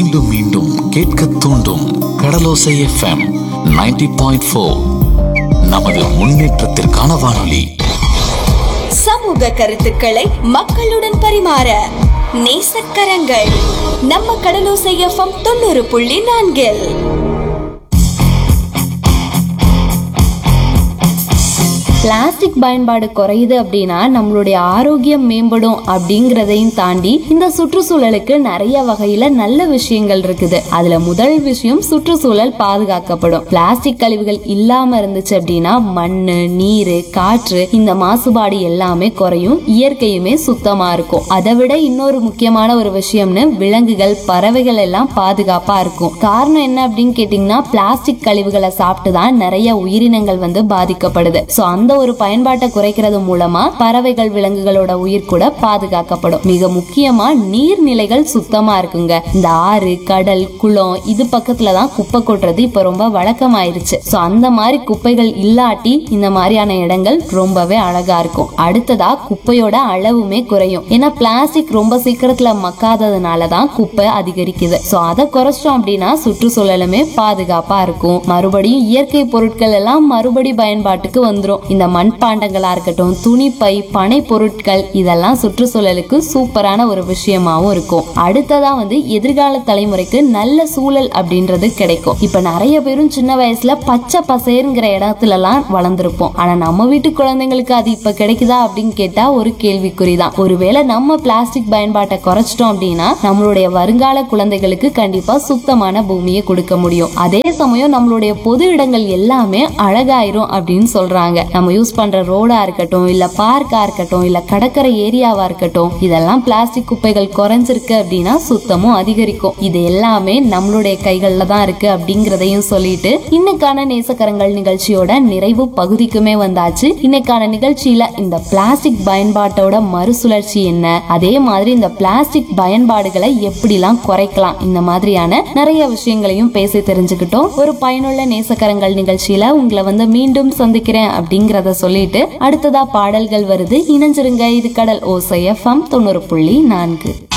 மீண்டும் மீண்டும் கேட்க தூண்டும் கடலோசை எஃப்எம் 90.4 பாயிண்ட் நமது முன்னேற்றத்திற்கான வானொலி சமூக கருத்துக்களை மக்களுடன் பரிமாற நேசக்கரங்கள் நம்ம கடலோசை எஃப்எம் தொண்ணூறு புள்ளி நான்கில் பிளாஸ்டிக் பயன்பாடு குறையுது அப்படின்னா நம்மளுடைய ஆரோக்கியம் மேம்படும் அப்படிங்கறதையும் தாண்டி இந்த சுற்றுச்சூழலுக்கு நிறைய வகையில நல்ல விஷயங்கள் இருக்குது அதுல முதல் விஷயம் சுற்றுச்சூழல் பாதுகாக்கப்படும் பிளாஸ்டிக் கழிவுகள் இல்லாம இருந்துச்சு அப்படின்னா மண்ணு நீரு காற்று இந்த மாசுபாடு எல்லாமே குறையும் இயற்கையுமே சுத்தமா இருக்கும் அதை விட இன்னொரு முக்கியமான ஒரு விஷயம்னு விலங்குகள் பறவைகள் எல்லாம் பாதுகாப்பா இருக்கும் காரணம் என்ன அப்படின்னு கேட்டீங்கன்னா பிளாஸ்டிக் கழிவுகளை சாப்பிட்டு தான் நிறைய உயிரினங்கள் வந்து பாதிக்கப்படுது சோ அந்த ஒரு பயன்பாட்டை குறைக்கிறது மூலமா பறவைகள் விலங்குகளோட உயிர் கூட பாதுகாக்கப்படும் மிக முக்கியமா நீர்நிலைகள் சுத்தமா இருக்குங்க இந்த ஆறு கடல் குளம் இது பக்கத்துல தான் குப்பை கொட்டுறது இப்ப ரொம்ப வழக்கமாயிருச்சு சோ அந்த மாதிரி குப்பைகள் இல்லாட்டி இந்த மாதிரியான இடங்கள் ரொம்பவே அழகா இருக்கும் அடுத்ததா குப்பையோட அளவுமே குறையும் ஏன்னா பிளாஸ்டிக் ரொம்ப சீக்கிரத்துல மக்காததுனால தான் குப்பை அதிகரிக்குது சோ அதை குறைச்சிட்டோம் அப்படின்னா சுற்றுச்சூழலுமே பாதுகாப்பா இருக்கும் மறுபடியும் இயற்கை பொருட்கள் எல்லாம் மறுபடி பயன்பாட்டுக்கு வந்துரும் இந்த மண்பாண்டங்களா இருக்கட்டும் துணிப்பை பனை பொருட்கள் இதெல்லாம் சுற்றுச்சூழலுக்கு சூப்பரான ஒரு விஷயமாவும் இருக்கும் அடுத்ததா வந்து எதிர்கால தலைமுறைக்கு நல்ல சூழல் அப்படின்றது கிடைக்கும் இப்ப நிறைய பேரும் சின்ன வயசுல பச்சை பசேருங்கிற இடத்துல எல்லாம் வளர்ந்துருப்போம் ஆனா நம்ம வீட்டு குழந்தைங்களுக்கு அது இப்ப கிடைக்குதா அப்படின்னு கேட்டா ஒரு கேள்விக்குறிதான் ஒருவேளை நம்ம பிளாஸ்டிக் பயன்பாட்டை குறைச்சிட்டோம் அப்படின்னா நம்மளுடைய வருங்கால குழந்தைகளுக்கு கண்டிப்பா சுத்தமான பூமியை கொடுக்க முடியும் அதே சமயம் நம்மளுடைய பொது இடங்கள் எல்லாமே அழகாயிரும் அப்படின்னு சொல்றாங்க நம்ம யூஸ் பண்ற ரோடா இருக்கட்டும் இல்ல பார்க்கா இருக்கட்டும் இல்ல கடற்கரை ஏரியாவா இருக்கட்டும் இதெல்லாம் பிளாஸ்டிக் குப்பைகள் குறைஞ்சிருக்கு அப்படின்னா சுத்தமும் அதிகரிக்கும் இது எல்லாமே நம்மளுடைய கைகள்ல தான் இருக்கு அப்படிங்கறதையும் சொல்லிட்டு இன்னைக்கான நேசக்கரங்கள் நிகழ்ச்சியோட நிறைவு பகுதிக்குமே வந்தாச்சு இன்னைக்கான நிகழ்ச்சியில இந்த பிளாஸ்டிக் பயன்பாட்டோட மறுசுழற்சி என்ன அதே மாதிரி இந்த பிளாஸ்டிக் பயன்பாடுகளை எப்படிலாம் குறைக்கலாம் இந்த மாதிரியான நிறைய விஷயங்களையும் பேசி தெரிஞ்சுக்கிட்டோம் ஒரு பயனுள்ள நேசக்கரங்கள் நிகழ்ச்சியில உங்களை வந்து மீண்டும் சந்திக்கிறேன் அப்படிங்கறத சொல்லிட்டு அடுத்ததா பாடல்கள் வருது இணைஞ்சிருங்க இது கடல் ஓசை எஃப்எம் தொண்ணூறு புள்ளி நான்கு